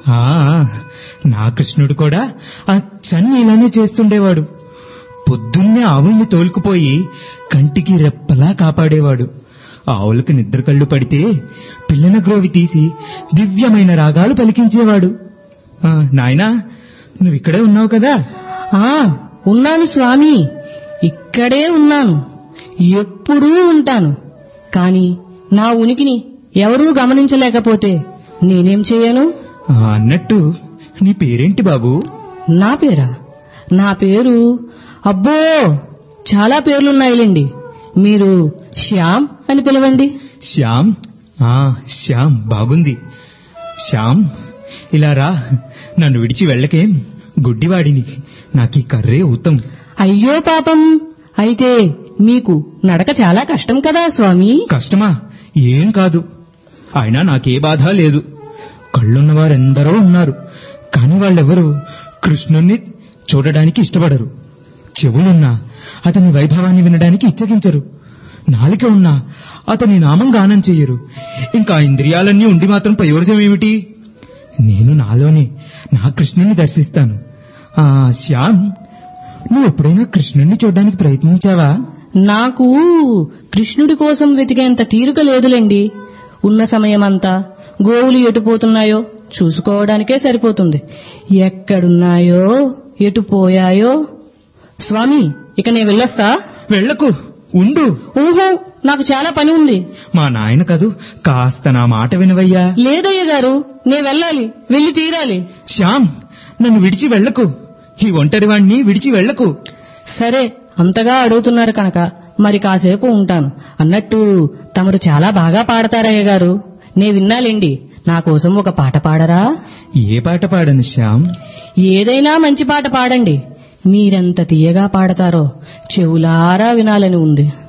ఆ నా కృష్ణుడు కూడా అచ్చన్ని ఇలానే చేస్తుండేవాడు పొద్దున్నే ఆవుల్ని తోలుకుపోయి కంటికి రెప్పలా కాపాడేవాడు ఆవులకు నిద్ర కళ్ళు పడితే పిల్లన గ్రోవి తీసి దివ్యమైన రాగాలు పలికించేవాడు ఆ, నాయనా నువ్విక్కడే ఉన్నావు కదా ఆ ఉన్నాను స్వామి ఇక్కడే ఉన్నాను ఎప్పుడూ ఉంటాను కాని నా ఉనికిని ఎవరూ గమనించలేకపోతే నేనేం చేయను ఆ, అన్నట్టు నీ పేరేంటి బాబు నా పేరా నా పేరు అబ్బో చాలా పేర్లున్నాయిలేండి మీరు శ్యామ్ అని పిలవండి శ్యామ్ ఆ శ్యామ్ బాగుంది శ్యామ్ ఇలా రా నన్ను విడిచి వెళ్ళకేం గుడ్డివాడిని నాకీ కర్రే ఊతం అయ్యో పాపం అయితే మీకు నడక చాలా కష్టం కదా స్వామి కష్టమా ఏం కాదు అయినా నాకే బాధ లేదు కళ్ళున్న వారెందరో ఉన్నారు కాని వాళ్ళెవరూ కృష్ణుణ్ణి చూడడానికి ఇష్టపడరు చెవులున్నా అతని వైభవాన్ని వినడానికి ఇచ్చగించరు నాలిక ఉన్నా అతని నామం గానం చెయ్యరు ఇంకా ఇంద్రియాలన్నీ ఉండి మాత్రం ప్రయోజనం ఏమిటి నేను నాలోనే నా కృష్ణుణ్ణి దర్శిస్తాను ఆ శ్యామ్ నువ్వు ఎప్పుడైనా కృష్ణుణ్ణి చూడడానికి ప్రయత్నించావా నాకు కృష్ణుడి కోసం వెతికేంత తీరిక లేదులేండి ఉన్న సమయమంతా గోవులు ఎటుపోతున్నాయో చూసుకోవడానికే సరిపోతుంది ఎక్కడున్నాయో ఎటు పోయాయో స్వామి ఇక నేను వెళ్ళొస్తా వెళ్ళకు ఉండు ఊహో నాకు చాలా పని ఉంది మా నాయన కదూ కాస్త నా మాట వినవయ్యా లేదయ్య గారు నే వెళ్ళాలి వెళ్ళి తీరాలి శ్యామ్ నన్ను విడిచి వెళ్ళకు ఈ ఒంటరి వాణ్ణి విడిచి వెళ్ళకు సరే అంతగా అడుగుతున్నారు కనుక మరి కాసేపు ఉంటాను అన్నట్టు తమరు చాలా బాగా పాడతారయ్య గారు నే విన్నాలేండి నా కోసం ఒక పాట పాడరా ఏ పాట పాడను శ్యామ్ ఏదైనా మంచి పాట పాడండి మీరెంత తీయగా పాడతారో చెవులారా వినాలని ఉంది